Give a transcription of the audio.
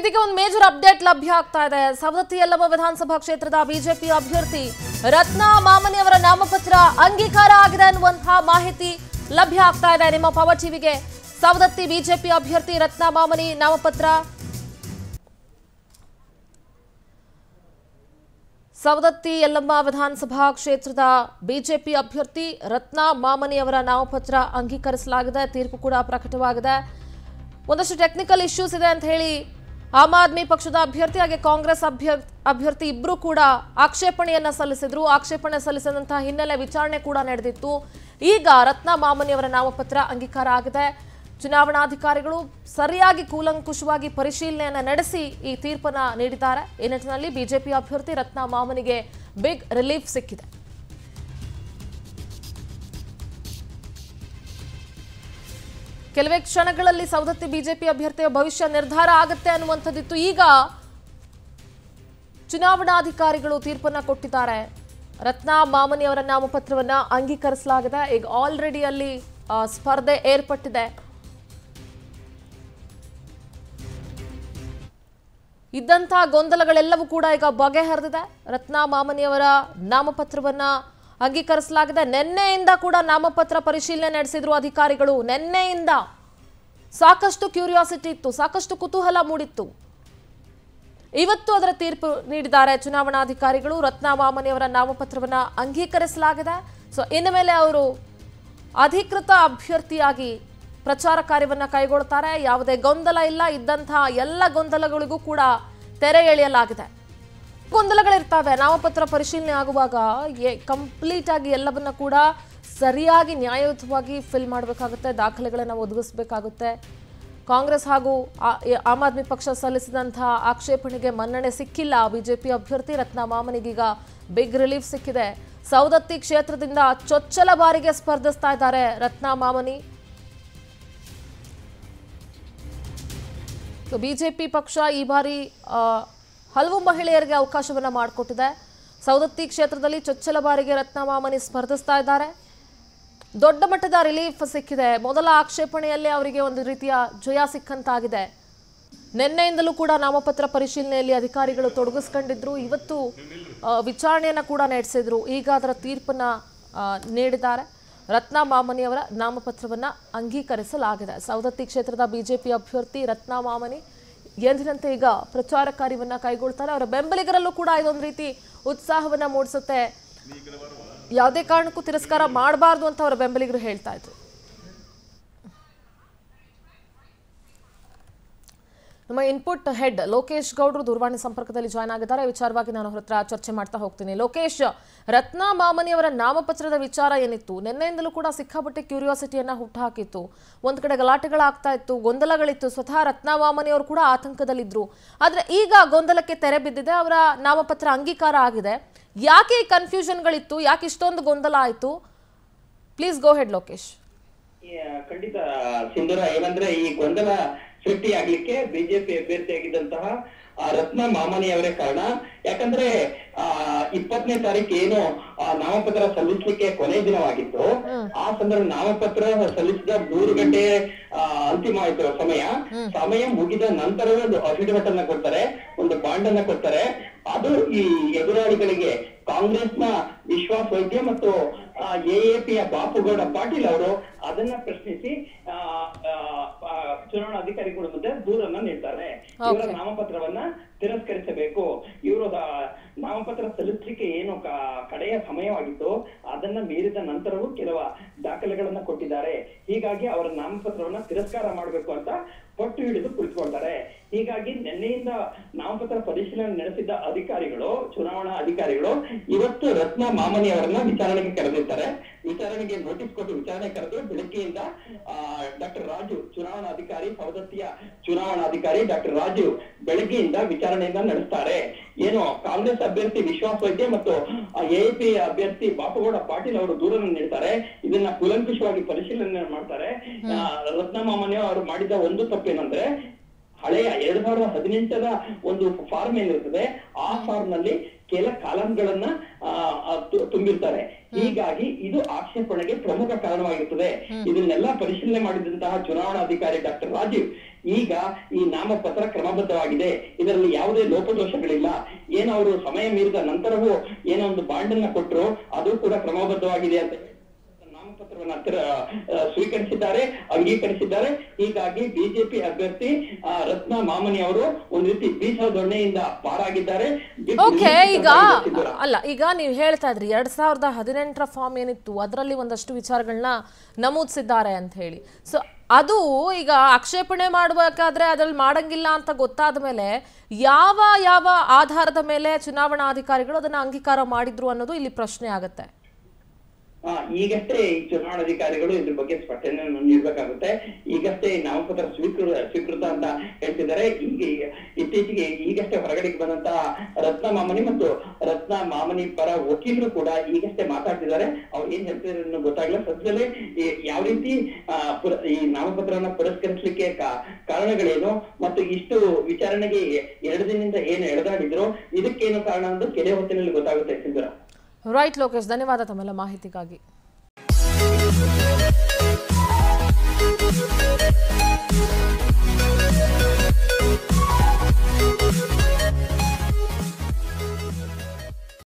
ಇದೀಗ ಒಂದು major update ಲಭ್ಯ ಆಗ್ತಾ ಇದೆ ಸವದತ್ತಿ ಯಲ್ಲಮ್ಮ ವಿಧಾನಸಭಾ ಕ್ಷೇತ್ರದ ಬಿಜೆಪಿ ಅಭ್ಯರ್ಥಿ ರತ್ನಾ ಮಾಮನಿ ಅವರ ನಾಮಪತ್ರ ಅಂಗೀಕಾರ ಆಗಿದೆ ಅನ್ನುವಂತಹ ಮಾಹಿತಿ ಲಭ್ಯ ಆಗ್ತಾ ಇದೆ ನಿಮ್ಮ ಪವರ್ ಟಿವಿಗೆ ಸವದತ್ತಿ ಬಿಜೆಪಿ ಅಭ್ಯರ್ಥಿ ರತ್ನಾ ಮಾಮನಿ ನಾಮಪತ್ರ ಸವದತ್ತಿ ಯಲ್ಲಮ್ಮ ವಿಧಾನಸಭಾ ಕ್ಷೇತ್ರದ ಬಿಜೆಪಿ ಅಭ್ಯರ್ಥಿ ರತ್ನಾ ಮಾಮನಿ ಅವರ ನಾಮಪತ್ರ ಅಂಗೀಕರಿಸಲಾಗಿದೆ ತೀರ್ಪು ಕೂಡ ಪ್ರಕಟವಾಗಿದೆ ಒಂದಷ್ಟು ಟೆಕ್ನಿಕಲ್ ಇಶ್ಯೂಸ್ ಇದೆ ಅಂತ ಹೇಳಿ ಆಮ್ ಆದ್ಮಿ ಪಕ್ಷದ ಅಭ್ಯರ್ಥಿ ಹಾಗೆ ಕಾಂಗ್ರೆಸ್ ಅಭ್ಯರ್ಥಿ ಅಭ್ಯರ್ಥಿ ಇಬ್ಬರು ಕೂಡ ಆಕ್ಷೇಪಣೆಯನ್ನ ಸಲ್ಲಿಸಿದ್ರು ಆಕ್ಷೇಪಣೆ ಸಲ್ಲಿಸಿದಂತಹ ಹಿನ್ನೆಲೆ ವಿಚಾರಣೆ ಕೂಡ ನಡೆದಿತ್ತು ಈಗ ರತ್ನಾ ಮಾಮನಿ ಅವರ ನಾಮಪತ್ರ ಅಂಗೀಕಾರ ಆಗಿದೆ ಚುನಾವಣಾಧಿಕಾರಿಗಳು ಸರಿಯಾಗಿ ಕೂಲಂಕುಷವಾಗಿ ಪರಿಶೀಲನೆಯನ್ನ ನಡೆಸಿ ಈ ತೀರ್ಪನ್ನ ನೀಡಿದ್ದಾರೆ ಈ ನಿಟ್ಟಿನಲ್ಲಿ ಬಿಜೆಪಿ ಅಭ್ಯರ್ಥಿ ರತ್ನಾ ಮಾಮನಿಗೆ ಬಿಗ್ ರಿಲೀಫ್ ಸಿಕ್ಕಿದೆ ಕೆಲವೇ ಕ್ಷಣಗಳಲ್ಲಿ ಸವದತ್ತಿ ಬಿಜೆಪಿ ಅಭ್ಯರ್ಥಿಯ ಭವಿಷ್ಯ ನಿರ್ಧಾರ ಆಗುತ್ತೆ ಅನ್ನುವಂಥದ್ದಿತ್ತು ಈಗ ಚುನಾವಣಾಧಿಕಾರಿಗಳು ತೀರ್ಪನ್ನ ಕೊಟ್ಟಿದ್ದಾರೆ ರತ್ನಾ ಮಾಮನಿ ಅವರ ನಾಮಪತ್ರವನ್ನ ಅಂಗೀಕರಿಸಲಾಗಿದೆ ಈಗ ಆಲ್ರೆಡಿ ಅಲ್ಲಿ ಆ, ಸ್ಪರ್ಧೆ ಏರ್ಪಟ್ಟಿದೆ ಇದ್ದಂತಹ ಗೊಂದಲಗಳೆಲ್ಲವೂ ಕೂಡ ಈಗ ಬಗೆಹರಿದಿದೆ ರತ್ನಾ ಮಾಮನಿಯವರ ನಾಮಪತ್ರವನ್ನ ಅಂಗೀಕರಿಸಲಾಗಿದೆ ನಿನ್ನೆಯಿಂದ ಕೂಡ ನಾಮಪತ್ರ ಪರಿಶೀಲನೆ ನಡೆಸಿದ್ರು ಅಧಿಕಾರಿಗಳು ನಿನ್ನೆಯಿಂದ ಸಾಕಷ್ಟು ಕ್ಯೂರಿಯಾಸಿಟಿ ಇತ್ತು ಸಾಕಷ್ಟು ಕುತೂಹಲ ಮೂಡಿತ್ತು ಇವತ್ತು ಅದರ ತೀರ್ಪು ನೀಡಿದ್ದಾರೆ ಚುನಾವಣಾಧಿಕಾರಿಗಳು ರತ್ನಾ ಮಾಮನಿಯವರ ನಾಮಪತ್ರವನ್ನ ಅಂಗೀಕರಿಸಲಾಗಿದೆ ಸೊ ಇನ್ನು ಮೇಲೆ ಅವರು ಅಧಿಕೃತ ಅಭ್ಯರ್ಥಿಯಾಗಿ ಪ್ರಚಾರ ಕಾರ್ಯವನ್ನ ಕೈಗೊಳ್ತಾರೆ ಯಾವುದೇ ಗೊಂದಲ ಇಲ್ಲ ಇದ್ದಂತಹ ಎಲ್ಲ ಗೊಂದಲಗಳಿಗೂ ಕೂಡ ತೆರೆ ಎಳೆಯಲಾಗಿದೆ ಗೊಂದಲಗಳಿರ್ತವೆ ನಾಮಪತ್ರ ಪರಿಶೀಲನೆ ಆಗುವಾಗ ಕಂಪ್ಲೀಟ್ ಆಗಿ ಎಲ್ಲವನ್ನ ಕೂಡ ಸರಿಯಾಗಿ ನ್ಯಾಯಯುತವಾಗಿ ಫಿಲ್ ಮಾಡಬೇಕಾಗುತ್ತೆ ದಾಖಲೆಗಳನ್ನು ಒದಗಿಸಬೇಕಾಗುತ್ತೆ ಕಾಂಗ್ರೆಸ್ ಹಾಗೂ ಆ- ಎ- ಆಮ್ ಆದ್ಮಿ ಪಕ್ಷ ಸಲ್ಲಿಸಿದಂತಹ ಆಕ್ಷೇಪಣೆಗೆ ಮನ್ನಣೆ ಸಿಕ್ಕಿಲ್ಲ ಬಿಜೆಪಿ ಅಭ್ಯರ್ಥಿ ರತ್ನಾ ಮಾಮನಿಗೀಗ ಬಿಗ್ ರಿಲೀಫ್ ಸಿಕ್ಕಿದೆ ಸೌದತ್ತಿ ಕ್ಷೇತ್ರದಿಂದ ಚೊಚ್ಚಲ ಬಾರಿಗೆ ಸ್ಪರ್ಧಿಸ್ತಾ ಇದ್ದಾರೆ ರತ್ನಾ ಮಾಮನಿ ಸೊ ಬಿಜೆಪಿ ಪಕ್ಷ ಈ ಬಾರಿ ಆ, ಹಲವು ಮಹಿಳೆಯರಿಗೆ ಅವಕಾಶವನ್ನ ಮಾಡಿಕೊಟ್ಟಿದೆ ಸೌದತ್ತಿ ಕ್ಷೇತ್ರದಲ್ಲಿ ಚೊಚ್ಚಲ ಬಾರಿಗೆ ರತ್ನಮಾಮನಿ ಸ್ಪರ್ಧಿಸ್ತಾ ಇದ್ದಾರೆ ದೊಡ್ಡ ಮಟ್ಟದ ರಿಲೀಫ್ ಸಿಕ್ಕಿದೆ ಮೊದಲ ಆಕ್ಷೇಪಣೆಯಲ್ಲಿ ಅವರಿಗೆ ಒಂದು ರೀತಿಯ ಜಯ ಸಿಕ್ಕಂತಾಗಿದೆ ನಿನ್ನೆಯಿಂದಲೂ ಕೂಡ ನಾಮಪತ್ರ ಪರಿಶೀಲನೆಯಲ್ಲಿ ಅಧಿಕಾರಿಗಳು ತೊಡಗಿಸ್ಕೊಂಡಿದ್ರು ಇವತ್ತು ಆ, ವಿಚಾರಣೆಯನ್ನ ಕೂಡ ನಡೆಸಿದ್ರು ಈಗ ಅದರ ತೀರ್ಪನ್ನ ಆ, ನೀಡಿದ್ದಾರೆ ರತ್ನಾ ಮಾಮನಿ ಅವರ ನಾಮಪತ್ರವನ್ನ ಅಂಗೀಕರಿಸಲಾಗಿದೆ ಸವದತ್ತಿ ಕ್ಷೇತ್ರದ ಬಿಜೆಪಿ ಅಭ್ಯರ್ಥಿ ರತ್ನಾ ಮಾಮನಿ ಎಂದಿನಂತೆ ಈಗ ಪ್ರಚಾರ ಕಾರ್ಯವನ್ನ ಕೈಗೊಳ್ತಾರೆ ಅವರ ಬೆಂಬಲಿಗರಲ್ಲೂ ಕೂಡ ಇದೊಂದು ರೀತಿ ಉತ್ಸಾಹವನ್ನ ಮೂಡಿಸುತ್ತೆ ಯಾವುದೇ ಕಾರಣಕ್ಕೂ ತಿರಸ್ಕಾರ ಮಾಡಬಾರ್ದು ಅಂತ ಅವರ ಬೆಂಬಲಿಗರು ಹೇಳ್ತಾ ಇದ್ರು ನಮ್ಮ ಇನ್ಪುಟ್ ಹೆಡ್ ಲೋಕೇಶ್ ಗೌಡ್ರು ದೂರವಾಣಿ ಸಂಪರ್ಕದಲ್ಲಿ ಜಾಯ್ನ್ ಆಗಿದ್ದಾರೆ ಈ ವಿಚಾರವಾಗಿ ನಾನು ಅವ್ರ ಹತ್ರ ಚರ್ಚೆ ಮಾಡ್ತಾ ಹೋಗ್ತೀನಿ ಲೋಕೇಶ್ ರತ್ನಾ ಮಾಮನಿ ಅವರ ನಾಮಪತ್ರದ ವಿಚಾರ ಏನಿತ್ತು ನಿನ್ನೆಯಿಂದಲೂ ಕೂಡ ಸಿಕ್ಕಾಪಟ್ಟೆ ಕ್ಯೂರಿಯಾಸಿಟಿಯನ್ನ ಹುಟ್ಟುಹಾಕಿತ್ತು ಒಂದ್ ಕಡೆ ಗಲಾಟೆಗಳಾಗ್ತಾ ಇತ್ತು ಗೊಂದಲಗಳಿತ್ತು ಸ್ವತಃ ರತ್ನಾ ಮಾಮನಿ ಅವರು ಕೂಡ ಆತಂಕದಲ್ಲಿದ್ರು ಆದ್ರೆ ಈಗ ಗೊಂದಲಕ್ಕೆ ತೆರೆ ಬಿದ್ದಿದೆ ಅವರ ನಾಮಪತ್ರ ಅಂಗೀಕಾರ ಆಗಿದೆ ಯಾಕೆ ಈ ಕನ್ಫ್ಯೂಷನ್ಗಳಿತ್ತು ಯಾಕೆ ಇಷ್ಟೊಂದು ಗೊಂದಲ ಆಯಿತು please go ahead Lokesh yeah, ಖಂಡಿತ ಸಿಂಧೂರ ಏನಂದ್ರೆ ಈ ಗೊಂದಲ ಸೃಷ್ಟಿ ಆಗ್ಲಿಕ್ಕೆ ಬಿಜೆಪಿ ಅಭ್ಯರ್ಥಿಯಾಗಿದ್ದಂತಹ ಆ, ರತ್ನ ಮಾಮನಿ ಅವರೇ ಕಾರಣ ಯಾಕಂದ್ರೆ ಆ ಇಪ್ಪತ್ತನೇ ತಾರೀಕು ಏನು ಆ, ನಾಮಪತ್ರ ಸಲ್ಲಿಸ್ಲಿಕ್ಕೆ ಕೊನೆ ದಿನವಾಗಿತ್ತು ಆ ಸಂದರ್ಭ ನಾಮಪತ್ರ ಸಲ್ಲಿಸಿದ ಮೂರು ಗಂಟೆ ಆ, ಅಂತಿಮ ಆಯ್ತು ಸಮಯ ಸಮಯ ಮುಗಿದ ನಂತರವೇ ಒಂದು ಅಫಿಡವಿಟ್ ಅನ್ನ ಕೊಡ್ತಾರೆ ಒಂದು ಬಾಂಡ್ ಅನ್ನ ಕೊಡ್ತಾರೆ ಅದು ಈ ಎದುರಾಳಿಗಳಿಗೆ ಕಾಂಗ್ರೆಸ್ನ ವಿಶ್ವಾಸ್ ವೈದ್ಯ ಮತ್ತು ಎಎಪಿಯ ಬಾಪುಗೌಡ ಪಾಟೀಲ್ ಅವರು ಅದನ್ನ ಪ್ರಶ್ನಿಸಿ ಆ, ಆ, ಆ, ಚುನಾವಣಾ ಅಧಿಕಾರಿಗಳ ಮುಂದೆ ದೂರನ್ನ ನೀಡ್ತಾರೆ ಇವರ ನಾಮಪತ್ರವನ್ನ ತಿರಸ್ಕರಿಸಬೇಕು ಇವರು ನಾಮಪತ್ರ ಸಲ್ಲಿಸಲಿಕ್ಕೆ ಏನು ಕ- ಕಡೆಯ ಸಮಯವಾಗಿತ್ತು ಅದನ್ನ ಮೀರಿದ ನಂತರವೂ ಕೆಲವ ದಾಖಲೆಗಳನ್ನ ಕೊಟ್ಟಿದ್ದಾರೆ ಹೀಗಾಗಿ ಅವರ ನಾಮಪತ್ರವನ್ನ ತಿರಸ್ಕಾರ ಮಾಡಬೇಕು ಅಂತ ಪಟ್ಟು ಹಿಡಿದು ಕುಳಿತುಕೊಳ್ತಾರೆ ಹೀಗಾಗಿ ನಿನ್ನೆಯಿಂದ ನಾಮಪತ್ರ ಪರಿಶೀಲನೆ ನಡೆಸಿದ್ದ ಅಧಿಕಾರಿಗಳು ಚುನಾವಣಾ ಅಧಿಕಾರಿಗಳು ಇವತ್ತು ರತ್ನ ಮಾಮನಿ ಅವರನ್ನ ವಿಚಾರಣೆಗೆ ಕರೆದಿರ್ತಾರೆ ವಿಚಾರಣೆಗೆ ನೋಟಿಸ್ ಕೊಟ್ಟು ವಿಚಾರಣೆ ಕರೆದು ಬೆಳಗ್ಗೆಯಿಂದ ಡಾಕ್ಟರ್ ರಾಜು ಚುನಾವಣಾ ಅಧಿಕಾರಿ ಸವದತ್ತಿಯ ಚುನಾವಣಾ ಅಧಿಕಾರಿ ಡಾಕ್ಟರ್ ರಾಜು ಬೆಳಗ್ಗೆಯಿಂದ ವಿಚಾರಣೆಯನ್ನ ನಡೆಸ್ತಾರೆ ಏನು ಕಾಂಗ್ರೆಸ್ ಅಭ್ಯರ್ಥಿ ವಿಶ್ವಾಸ್ ವೈದ್ಯ ಮತ್ತು ಎಪಿ ಅಭ್ಯರ್ಥಿ ಬಾಪುಗೌಡ ಪಾಟೀಲ್ ಅವರು ದೂರನ್ನು ನೀಡ್ತಾರೆ ಇದನ್ನ ಕೂಲಂಕುಷವಾಗಿ ಪರಿಶೀಲನೆ ಮಾಡ್ತಾರೆ ಆ, ರತ್ನ ಮಾಮನಿ ಅವರು ಮಾಡಿದ ಒಂದು ತಪ್ಪೇನಂದ್ರೆ ಹಳೆಯ ಎರಡ್ ಸಾವಿರದ ಹದಿನೆಂಟರ ಒಂದು ಫಾರ್ಮ್ ಏನಿರ್ತದೆ ಆ ಫಾರ್ಮ್ ನಲ್ಲಿ ಕೆಲ ಕಾಲಂಗಳನ್ನ ತುಂಬಿರ್ತಾರೆ ಹೀಗಾಗಿ ಇದು ಆಕ್ಷೇಪಣೆಗೆ ಪ್ರಮುಖ ಕಾರಣವಾಗಿರುತ್ತದೆ ಇದನ್ನೆಲ್ಲ ಪರಿಶೀಲನೆ ಮಾಡಿದಂತಹ ಚುನಾವಣಾಧಿಕಾರಿ ಡಾಕ್ಟರ್ ರಾಜೀವ್ ಈಗ ಈ ನಾಮಪತ್ರ ಕ್ರಮಬದ್ಧವಾಗಿದೆ ಇದರಲ್ಲಿ ಯಾವುದೇ ಲೋಪದೋಷಗಳಿಲ್ಲ ಏನು ಅವರು ಸಮಯ ಮೀರಿದ ನಂತರವೂ ಏನೋ ಒಂದು ಬಾಂಡ್ ಅನ್ನ ಕೊಟ್ಟರು ಅದು ಕೂಡ ಕ್ರಮಬದ್ಧವಾಗಿದೆ ಅಂತ ಹೇಳಿ ನಾಮಪತ್ರವನ್ನ ಹತ್ತಿರ ಆ, ಸ್ವೀಕರಿಸಿದ್ದಾರೆ ಅಂಗೀಕರಿಸಿದ್ದಾರೆ ಹೀಗಾಗಿ ಬಿಜೆಪಿ ಅಭ್ಯರ್ಥಿ ಆ, ರತ್ನ ಮಾಮನಿ ಅವರು ಒಂದು ರೀತಿ ಬೀಸೋ ದೊಣ್ಣೆಯಿಂದ ಪಾರಾಗಿದ್ದಾರೆ ಬಿಟ್ಟು ಓಕೆ ನಿಲ್ಲಿಸಿದ್ದಾರೆ ಈಗ ಸಿದ್ದರಾಮಯ್ಯ. ಅಲ್ಲ ಈಗ ನೀವು ಹೇಳ್ತಾ ಇದ್ರಿ ಎರಡ್ ಸಾವಿರದ ಹದಿನೆಂಟರ ಫಾರ್ಮ್ ಏನಿತ್ತು ಅದರಲ್ಲಿ ಒಂದಷ್ಟು ವಿಚಾರಗಳನ್ನ ನಮೂದಿಸಿದ್ದಾರೆ ಅಂತ ಹೇಳಿ ಸೊ ಅದು ಈಗ ಆಕ್ಷೇಪಣೆ ಮಾಡಬೇಕಾದ್ರೆ ಅದ್ರಲ್ಲಿ ಮಾಡಂಗಿಲ್ಲ ಅಂತ ಗೊತ್ತಾದ ಮೇಲೆ ಯಾವ ಯಾವ ಆಧಾರದ ಮೇಲೆ ಚುನಾವಣಾಧಿಕಾರಿಗಳು ಅದನ್ನ ಅಂಗೀಕಾರ ಮಾಡಿದ್ರು ಅನ್ನೋದು ಇಲ್ಲಿ ಪ್ರಶ್ನೆ ಆಗುತ್ತೆ ಆ, ಈಗಷ್ಟೇ ಈ ಚುನಾವಣಾಧಿಕಾರಿಗಳು ಇದ್ರ ಬಗ್ಗೆ ಸ್ಪಷ್ಟನೆಯನ್ನು ನೀಡಬೇಕಾಗುತ್ತೆ ಈಗಷ್ಟೇ ಈ ನಾಮಪತ್ರ ಸ್ವೀಕೃತ ಸ್ವೀಕೃತ ಅಂತ ಹೇಳ್ತಿದ್ದಾರೆ ಈಗ ಈಗ ಇತ್ತೀಚೆಗೆ ಈಗಷ್ಟೇ ಹೊರಗಡೆಗೆ ಬಂದಂತಹ ರತ್ನ ಮಾಮನಿ ಮತ್ತು ರತ್ನ ಮಾಮನಿ ಪರ ವಕೀಲರು ಕೂಡ ಈಗಷ್ಟೇ ಮಾತಾಡ್ತಿದ್ದಾರೆ ಅವ್ರು ಏನ್ ಹೇಳ್ತಿದ್ದಾರೆ ಅನ್ನೋ ಗೊತ್ತಾಗ್ಲಿಲ್ಲ ಸದ್ಯದಲ್ಲೇ ಈ- ಯಾವ ರೀತಿ ಆ, ಪುರ- ಈ ನಾಮಪತ್ರವನ್ನ ಪುರಸ್ಕರಿಸಲಿಕ್ಕೆ ಕಾರಣಗಳೇನು ಮತ್ತು ಇಷ್ಟು ವಿಚಾರಣೆಗೆ ಎರಡು ದಿನದಿಂದ ಏನು ಎಳೆದಾಡಿದ್ರು ಇದಕ್ಕೇನು ಕಾರಣ ಅಂತ ಕೆಲ ಹೊತ್ತಿನಲ್ಲಿ ಗೊತ್ತಾಗುತ್ತೆ ಸಿಂಧುರ ರೈಟ್ ಲೋಕೇಶ್ ಧನ್ಯವಾದ ತಮ್ಮೆಲ್ಲ ಮಾಹಿತಿಗಾಗಿ